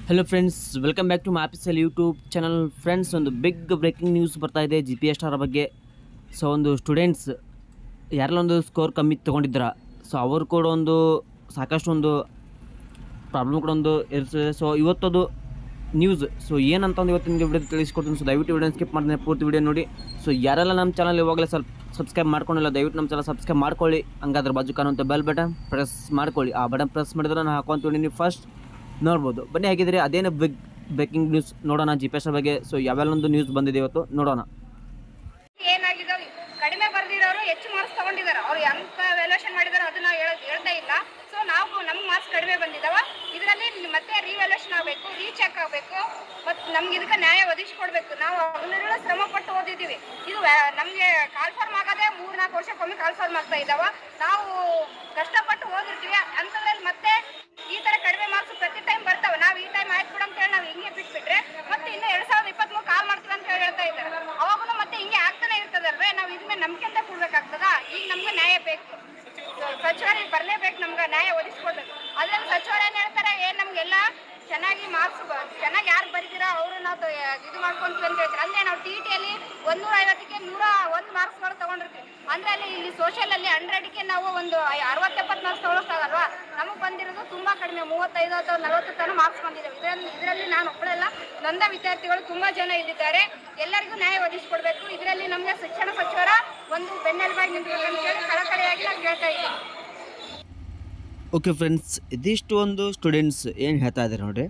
hello friends welcome back to ಮ್ಯಾಪಿಸಲ್ YouTube channel friends ಒಂದು big breaking news ಬರ್ತಾ ಇದೆ ಜಿ ಪಿ ಎಸ್ ಟಾರ್ ಬಗ್ಗೆ ಸೊ ಒಂದು ಸ್ಟೂಡೆಂಟ್ಸ್ ಯಾರೆಲ್ಲ ಒಂದು ಸ್ಕೋರ್ ಕಮ್ಮಿ ತೊಗೊಂಡಿದ್ರ ಸೊ ಅವರು ಕೂಡ ಒಂದು ಸಾಕಷ್ಟು ಒಂದು ಪ್ರಾಬ್ಲಮ್ ಕೂಡ ಒಂದು ಇರ್ತದೆ ಸೊ ಇವತ್ತದು ನ್ಯೂಸ್ ಸೊ ಏನಂತ ಒಂದು ಇವತ್ತು ನಿಮಗೆ ವಿಡಿಯೋ ತಿಳಿಸ್ಕೊಡ್ತೀನಿ ಸೊ ದಯವಿಟ್ಟು ವಿಡಿಯೋ ಸ್ಕಿಪ್ ಮಾಡ್ತೀನಿ ಪೂರ್ತಿ ವಿಡಿಯೋ ನೋಡಿ ಸೊ ಯಾರೆಲ್ಲ ನಮ್ಮ ಚಾನಲ್ ಇವಾಗಲೇ ಸ್ವಲ್ಪ ಸಬ್ಸ್ಕ್ರೈಬ್ ಮಾಡ್ಕೊಂಡಿಲ್ಲ ದಯವಿಟ್ಟು ನಮ್ಮ ಚಾನಲ್ ಸಬ್ಸ್ಕ್ರೈಬ್ ಮಾಡ್ಕೊಳ್ಳಿ ಹಂಗಾದ್ರೆ ಬಾಜು ಕಾಣುವಂಥ ಬೆಲ್ ಬಟನ್ ಪ್ರೆಸ್ ಮಾಡ್ಕೊಳ್ಳಿ ಆ ಬಟನ್ ಪ್ರೆಸ್ ಮಾಡಿದ್ರೆ ನಾನು ಹಾಕೊಂತೀನಿ ನೀವು ಫಸ್ಟ್ ನೋಡ್ಬೋದು ಬನ್ನಿ ಹಾಗಿದ್ರೆ ಅದೇನು ಬಿಗ್ ಬ್ರೇಕಿಂಗ್ ನ್ಯೂಸ್ ನೋಡೋಣ ಜಿ ಪಿ ಎಸ್ ಬಗ್ಗೆ ಸೊ ಯಾವೆಲ್ಲ ಒಂದು ನ್ಯೂಸ್ ಬಂದಿದೆ ಇವತ್ತು ನೋಡೋಣ ಏನಾಗಿದಾವೆ ಕಡಿಮೆ ಬರ್ದಿರೋರು ಹೆಚ್ಚು ಮಾರ್ಕ್ಸ್ ತಗೊಂಡಿದ್ದಾರೆ ಅವ್ರು ಎಂತ ವ್ಯಾಲ್ಯೂಷನ್ ಮಾಡಿದಾರೆ ಅದನ್ನ ಹೇಳ- ಹೇಳ್ತಾ ಇಲ್ಲ ಸೊ ನಾವು ನಮ್ಮ ಮಾರ್ಕ್ಸ್ ಕಡಿಮೆ ಬಂದಿದಾವ ಇದರಲ್ಲಿ ಮತ್ತೆ ರಿವ್ಯಾಲ್ಯೂಷನ್ ಆಗಬೇಕು ರೀಚೆಕ್ ಆಗಬೇಕು ಮತ್ತು ನಮ್ಗೆ ಇದಕ್ಕೆ ನ್ಯಾಯ ಒದಗಿಸ್ಕೊಡ್ಬೇಕು ನಾವು ಹಗಲಿರುಳು ಶ್ರಮ ಪಟ್ಟು ಓದಿದ್ದೀವಿ ಇದು ವ್ಯಾ- ನಮ್ಗೆ ಕಾಲ್ಫಾರ್ಮ್ ಆಗದೆ ಮೂರ್ ನಾಲ್ಕು ವರ್ಷಕ್ಕೊಮ್ಮೆ ಕಾಲ್ಫಾರ್ಮ್ ಆಗ್ತಾ ಇದಾವ ನಾವು ಕಷ್ಟಪಟ್ಟು ಓದಿರ್ತೀವಿ ಅಂಥದ್ರಲ್ಲಿ ಮತ್ತೆ ಈ ತರ ಕಡಿಮೆ ಮಾರ್ಕ್ಸ್ ಪ್ರತಿ ಟೈಮ್ ಬರ್ತಾವೆ ನಾವು ಈ ಟೈಮ್ ಆಯ್ತು ಕೂಡ ಅಂತ ಹೇಳಿ ನಾವು ಹಿಂಗೆ ಬಿಟ್ಬಿಟ್ರೆ ಮತ್ತೆ ಇನ್ನು ಎರಡ್ ಸಾವಿರದ ಇಪ್ಪತ್ಮೂರು ಕಾಲ್ ಮಾಡ್ತೀವಿ ಅಂತ ಹೇಳಿ ಹೇಳ್ತಾ ಇದ್ದಾರೆ ಅವಾಗೂ ಮತ್ತೆ ಹಿಂಗೆ ಆಗ್ತಾನೆ ಇರ್ತದಲ್ವೇ ನಾವು ಇದ್ಮೇಲೆ ನಂಬಿಕೆಯಿಂದ ಕೊಡ್ಬೇಕಾಗ್ತದ ಈಗ ನಮ್ಗೆ ನ್ಯಾಯ ಬೇಕು ಸಚಿವರು ಬರಲೇಬೇಕು ನಮ್ಗೆ ನ್ಯಾಯ ಒದಗಿಸ್ಕೊಡ್ಬೇಕು ಅದ್ರಲ್ಲಿ ಸಚಿವರು ಏನ್ ಹೇಳ್ತಾರೆ ಏನ್ ನಮ್ಗೆಲ್ಲ ಚೆನ್ನಾಗಿ ಮಾರ್ಕ್ಸ್ ಚೆನ್ನಾಗಿ ಯಾರು ಬರೀತೀರಾ ಅವರು ನಾವು ತ- ಇದು ಮಾಡ್ಕೊಂತೀವಿ ಅಂತ ಹೇಳ್ತಾರೆ ಅಂದ್ರೆ ನಾವು ಟಿ ಟಿಯಲ್ಲಿ ಒಂದೂರ ಐವತ್ತಕ್ಕೆ ನೂರ ಒಂದು ಮಾರ್ಕ್ಸ್ಗಳು ತಗೊಂಡಿರ್ತೀವಿ ಅಂದ್ರೆ ಅಲ್ಲಿ ಇಲ್ಲಿ ಸೋಷಿಯಲ್ ಅಲ್ಲಿ ಹಂಡ್ರೆಡ್ಗೆ ನಾವು ಒಂದು ಅರವತ್ತೆಪ್ಪತ್ತು ಮಾರ್ಕ್ಸ್ ತಗೊಳಕ್ಕಾಗಲ್ವಾ ನಮಗೆ ಬಂದಿರೋದು ತುಂಬಾ ಕಡಿಮೆ ಮೂವತ್ತೈದು ಅಥವಾ ನಲವತ್ತು ತನಕ ಮಾರ್ಕ್ಸ್ ಬಂದಿದ್ದಾವೆ ಇದರಲ್ಲಿ ಇದರಲ್ಲಿ ನಾನು ಒಬ್ಬಳೆಲ್ಲ ನೊಂದ ವಿದ್ಯಾರ್ಥಿಗಳು ತುಂಬಾ ಜನ ಇಲ್ಲಿದ್ದಾರೆ ಎಲ್ಲರಿಗೂ ನ್ಯಾಯ ಒದಗಿಸ್ಕೊಡ್ಬೇಕು ಇದರಲ್ಲಿ ನಮಗೆ ಶಿಕ್ಷಣ ಸಚಿವರ ಒಂದು ಬೆನ್ನೆಲುಬಾಗಿ ನಿಂತ್ಬೇಕಂತ ಹೇಳಿ ಕಳಕಳಿಯಾಗಿ ನಾನು ಕೇಳ್ತಾ ಇದ್ದೀನಿ ಓಕೆ ಫ್ರೆಂಡ್ಸ್ ಇದಿಷ್ಟು ಒಂದು ಸ್ಟೂಡೆಂಟ್ಸ್ ಏನು ಹೇಳ್ತಾ ಇದ್ದಾರೆ ನೋಡ್ರಿ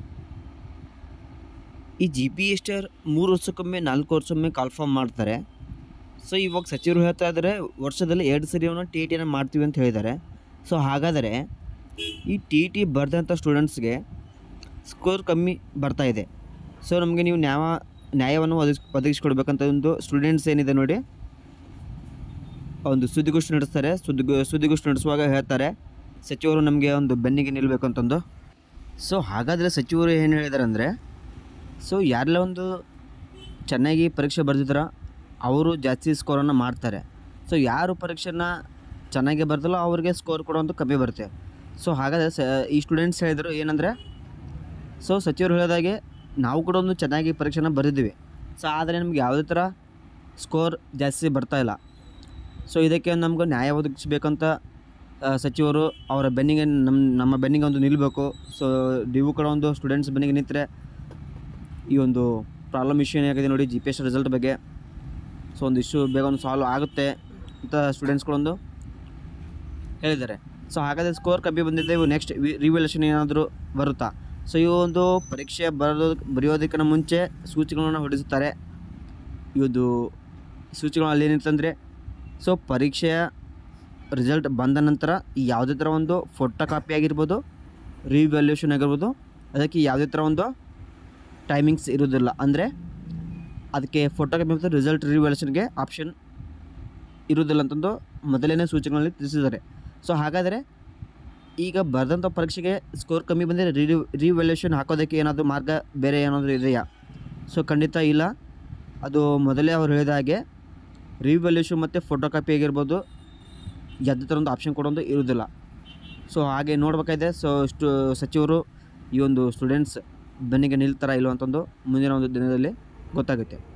ಈ ಜಿ ಪಿ ಎಸ್ಟರ್ ಮೂರು ವರ್ಷಕ್ಕೊಮ್ಮೆ ನಾಲ್ಕು ವರ್ಷಕ್ಕೊಮ್ಮೆ ಕಾಲ್ಫಾರ್ಮ್ ಮಾಡ್ತಾರೆ ಸೊ ಇವಾಗ ಸಚಿವರು ಹೇಳ್ತಾ ಇದ್ದಾರೆ ವರ್ಷದಲ್ಲಿ ಎರಡು ಸರಿ ಅವನ್ನ ಟಿ ಟಿನ ಮಾಡ್ತೀವಿ ಅಂತ ಹೇಳಿದ್ದಾರೆ ಸೊ ಹಾಗಾದರೆ ಈ ಟಿ ಟಿ ಬರೆದಂಥ ಸ್ಟೂಡೆಂಟ್ಸ್ಗೆ ಸ್ಕೋರ್ ಕಮ್ಮಿ ಬರ್ತಾ ಇದೆ ಸೊ ನಮಗೆ ನೀವು ನ್ಯಾಯ ನ್ಯಾಯವನ್ನು ಒದಗಿಸ್ ಒದಗಿಸ್ಕೊಡ್ಬೇಕಂತ ಒಂದು ಸ್ಟೂಡೆಂಟ್ಸ್ ಏನಿದೆ ನೋಡಿ ಒಂದು ಸುದ್ದಿಗೋಷ್ಠಿ ನಡೆಸ್ತಾರೆ ಸುದ್ದಿಗೋ ಸುದ್ದಿಗೋಷ್ಠಿ ನಡೆಸುವಾಗ ಹೇಳ್ತಾರೆ ಸಚಿವರು ನಮಗೆ ಒಂದು ಬೆನ್ನಿಗೆ ನಿಲ್ಲಬೇಕು ಅಂತಂದು ಸೊ ಹಾಗಾದರೆ ಸಚಿವರು ಏನು ಹೇಳಿದ್ದಾರೆ ಅಂದರೆ ಸೊ ಯಾರೆಲ್ಲ ಒಂದು ಚೆನ್ನಾಗಿ ಪರೀಕ್ಷೆ ಬರೆದಿದ್ದಾರೋ ಅವರು ಜಾಸ್ತಿ ಸ್ಕೋರನ್ನು ಮಾಡ್ತಾರೆ ಸೊ ಯಾರು ಪರೀಕ್ಷೆನ ಚೆನ್ನಾಗಿ ಬರ್ದಲ್ಲ ಅವ್ರಿಗೆ ಸ್ಕೋರ್ ಕೂಡ ಒಂದು ಕಮ್ಮಿ ಬರುತ್ತೆ ಸೊ ಹಾಗಾದರೆ ಸ ಈ ಸ್ಟೂಡೆಂಟ್ಸ್ ಹೇಳಿದರು ಏನಂದರೆ ಸೊ ಸಚಿವರು ಹೇಳಿದಾಗೆ ನಾವು ಕೂಡ ಒಂದು ಚೆನ್ನಾಗಿ ಪರೀಕ್ಷೆನ ಬರೆದಿದ್ದೀವಿ ಸೊ ಆದರೆ ನಮ್ಗೆ ಯಾವುದೇ ಥರ ಸ್ಕೋರ್ ಜಾಸ್ತಿ ಬರ್ತಾ ಇಲ್ಲ ಸೊ ಇದಕ್ಕೆ ನಮ್ಗೆ ನ್ಯಾಯ ಒದಗಿಸ್ಬೇಕಂತ ಆ, ಸಚಿವರು ಅವರ ಬೆನ್ನಿಗೆ ನಮ್ಮ ನಮ್ಮ ಬೆನ್ನಿಗೆ ಒಂದು ನಿಲ್ಲಬೇಕು ಸೊ ನೀವು ಕೂಡ ಒಂದು ಸ್ಟೂಡೆಂಟ್ಸ್ ಬೆನ್ನಿಗೆ ನಿಂತರೆ ಈ ಒಂದು ಪ್ರಾಬ್ಲಮ್ ಇಶ್ಯೂ ಏನಾಗಿದೆ ನೋಡಿ ಜಿ ಪಿ ಎಸ್ ರಿಸಲ್ಟ್ ಬಗ್ಗೆ ಸೊ ಒಂದು ಇಶ್ಯೂ ಬೇಗ ಒಂದು ಸಾಲ್ವ್ ಆಗುತ್ತೆ ಅಂತ ಸ್ಟೂಡೆಂಟ್ಸ್ಗಳೊಂದು ಹೇಳಿದ್ದಾರೆ ಸೊ ಹಾಗಾದರೆ ಸ್ಕೋರ್ ಕಮ್ಮಿ ಬಂದಿದೆ ಇವು ನೆಕ್ಸ್ಟ್ ರಿವ್ಯಾಲ್ಯೂಷನ್ ಏನಾದರೂ ಬರುತ್ತಾ ಸೊ ಈ ಒಂದು ಪರೀಕ್ಷೆ ಬರೋದು ಬರೆಯೋದಕ್ಕಿಂತ ಮುಂಚೆ ಸೂಚಿಗಳನ್ನು ಹೊರಡಿಸುತ್ತಾರೆ ಈ ಒಂದು ಸೂಚಿಗಳು ಅಲ್ಲಿ ಏನಿತ್ತಂದರೆ ಸೊ ಪರೀಕ್ಷೆಯ ರಿಸಲ್ಟ್ ಬಂದ ನಂತರ ಯಾವುದೇ ಥರ ಒಂದು ಫೋಟೋ ಕಾಪಿ ಆಗಿರ್ಬೋದು ರಿವ್ಯಾಲ್ಯೂಷನ್ ಆಗಿರ್ಬೋದು ಅದಕ್ಕೆ ಯಾವುದೇ ಥರ ಒಂದು ಟೈಮಿಂಗ್ಸ್ ಇರೋದಿಲ್ಲ ಅಂದರೆ ಅದಕ್ಕೆ ಫೋಟೋ ಕಾಪಿ ಮತ್ತು ರಿಸಲ್ಟ್ ರಿವ್ಯಾಲ್ಯೂಷನ್ಗೆ ಆಪ್ಷನ್ ಇರುವುದಿಲ್ಲ ಅಂತಂದು ಮೊದಲನೇ ಸೂಚನೆಗಳಲ್ಲಿ ತಿಳಿಸಿದ್ದಾರೆ ಸೊ ಹಾಗಾದರೆ ಈಗ ಬರೆದಂಥ ಪರೀಕ್ಷೆಗೆ ಸ್ಕೋರ್ ಕಮ್ಮಿ ಬಂದರೆ ರಿ ರಿವ್ಯಾಲ್ಯೂಷನ್ ಹಾಕೋದಕ್ಕೆ ಏನಾದರೂ ಮಾರ್ಗ ಬೇರೆ ಏನಾದರೂ ಇದೆಯಾ ಸೊ ಖಂಡಿತ ಇಲ್ಲ ಅದು ಮೊದಲೇ ಅವ್ರು ಹೇಳಿದ ಹಾಗೆ ರಿವ್ಯಾಲ್ಯೂಷನ್ ಮತ್ತು ಫೋಟೋ ಕಾಪಿ ಆಗಿರ್ಬೋದು ಯಾವುದೇ ಥರ ಒಂದು ಆಪ್ಷನ್ ಕೊಡೋದು ಇರೋದಿಲ್ಲ ಸೊ ಹಾಗೆ ನೋಡಬೇಕಾಗಿದೆ ಸೊ ಸ್ಟು ಸಚಿವರು ಈ ಒಂದು ಸ್ಟೂಡೆಂಟ್ಸ್ ಬೆನ್ನಿಗೆ ನಿಲ್ತಾರ ಇಲ್ಲೋ ಅಂತಂದು ಮುಂದಿನ ಒಂದು ದಿನದಲ್ಲಿ ಗೊತ್ತಾಗುತ್ತೆ